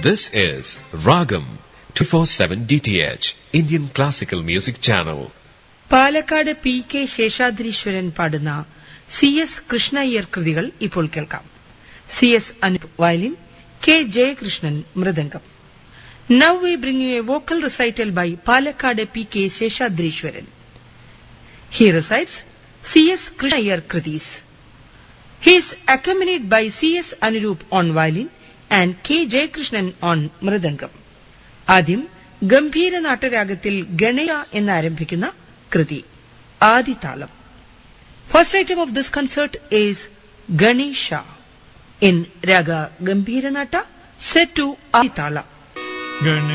This is Ragam 24/7 DTH Indian Classical Music Channel. Palakkad P K Seshadreeswaran പാടുന്ന C S Krishnaiyer കൃതികൾ ഇപ്പോൾ കേൾക്കാം C S Anup violin K Jayakrishnan mridangam now we bring you a vocal recital by Palakkad P K Seshadreeswaran he recites C S Krishnaiyer kritis He is accompanied by C.S. Anurup on violin and K. Jayakrishnan on mridangam ആദ്യം ഗംഭീര നാട്ടരാഗത്തിൽ ഗണയ എന്നാരംഭിക്കുന്ന കൃതി ആദിതാളം first item of this concert is Ganesha in raga Gambhiranatta set to ആദിതാള